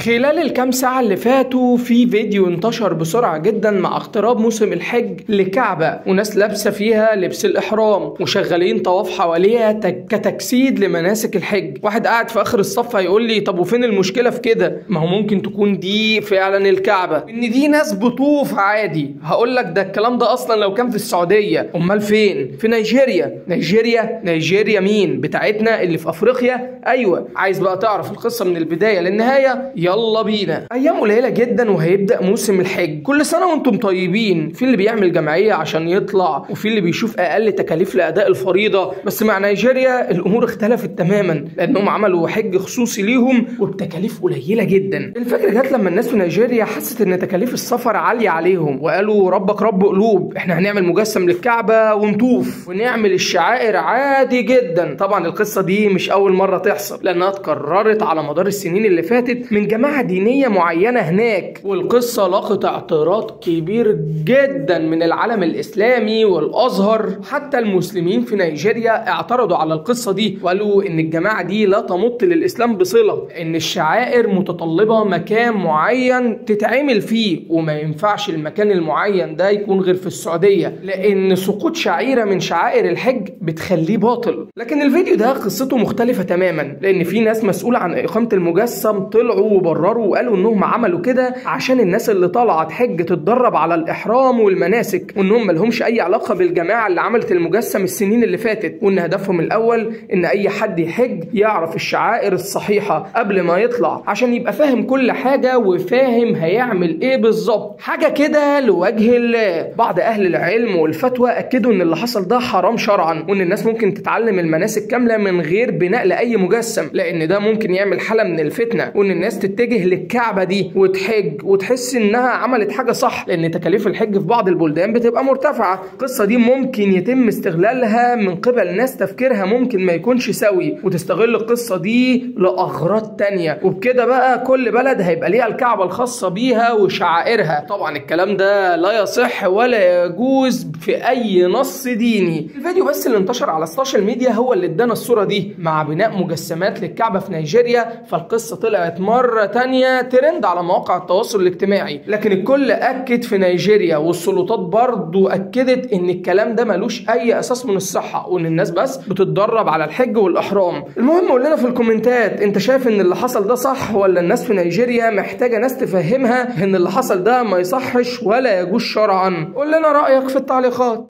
خلال الكام ساعة اللي فاتوا في فيديو انتشر بسرعة جدا مع اقتراب موسم الحج لكعبة وناس لابسة فيها لبس الإحرام وشغالين طواف حواليها تك- كتجسيد لمناسك الحج واحد قاعد في آخر الصف هيقول لي طب وفين المشكلة في كده ما هو ممكن تكون دي فعلا الكعبة إن دي ناس بطوف عادي هقول لك ده الكلام ده أصلا لو كان في السعودية أمال فين في نيجيريا نيجيريا نيجيريا مين بتاعتنا اللي في أفريقيا أيوة عايز بقى تعرف القصة من البداية للنهاية يلا بينا أيام قليلة جدا وهيبدأ موسم الحج كل سنة وانتم طيبين في اللي بيعمل جمعية عشان يطلع وفي اللي بيشوف أقل تكاليف لأداء الفريضة بس مع نيجيريا الأمور اختلفت تماما لأنهم عملوا حج خصوصي ليهم وبتكاليف قليلة جدا الفكرة جت لما الناس في نيجيريا حست إن تكاليف السفر عالية عليهم وقالوا ربك رب قلوب احنا هنعمل مجسم للكعبة ونطوف ونعمل الشعائر عادي جدا طبعا القصة دي مش أول مرة تحصل لأنها اتكررت على مدار السنين اللي فاتت من جماعة دينية معينة هناك والقصة لقت اعتراض كبير جدا من العالم الإسلامي والأزهر حتى المسلمين في نيجيريا اعترضوا على القصة دي وقالوا إن الجماعة دي لا تمت للإسلام بصلة إن الشعائر متطلبة مكان معين تتعمل فيه وما ينفعش المكان المعين ده يكون غير في السعودية لأن سقوط شعيرة من شعائر الحج بتخليه باطل لكن الفيديو ده قصته مختلفة تماما لأن في ناس مسؤولة عن إقامة المجسم طلعوا وبرروا وقالوا إنهم عملوا كده عشان الناس اللي طالعة تحج تتدرب على الإحرام والمناسك وإنهم ملهمش أي علاقة بالجماعة اللي عملت المجسم السنين اللي فاتت وإن هدفهم الأول إن أي حد يحج يعرف الشعائر الصحيحة قبل ما يطلع عشان يبقى فاهم كل حاجة وفاهم هيعمل إيه بالظبط حاجة كده لوجه الله بعض أهل العلم والفتوى أكدوا إن اللي حصل ده حرام شرعا وإن الناس ممكن تتعلم المناسك كاملة من غير بناء لأي مجسم لأن ده ممكن يعمل حالة من الفتنة وإن الناس تتجه للكعبة دي وتحج وتحس إنها عملت حاجة صح لأن تكاليف الحج في بعض البلدان بتبقى مرتفعة القصة دي ممكن يتم استغلالها من قبل ناس تفكيرها ممكن ما يكونش سوي وتستغل القصة دي لأغراض تانية وبكده بقى كل بلد هيبقى ليها الكعبة الخاصة بيها وشعائرها طبعا الكلام ده لا يصح ولا يجوز في أي نص ديني الفيديو بس اللي انتشر على السوشيال ميديا هو اللي ادانا الصورة دي مع بناء مجسمات للكعبة في نيجيريا فالقصة طلعت مرة تانية ترند على مواقع التواصل الاجتماعي لكن الكل أكد في نيجيريا والسلطات برضو أكدت إن الكلام ده ملوش أي أساس من الصحة وإن الناس بس بتتدرب على الحج والإحرام المهم قول لنا في الكومنتات أنت شايف إن اللي حصل ده صح ولا الناس في نيجيريا محتاجة ناس تفهمها إن اللي حصل ده ما يصحش ولا يجوز شرعا قول لنا رأيك في التعليقات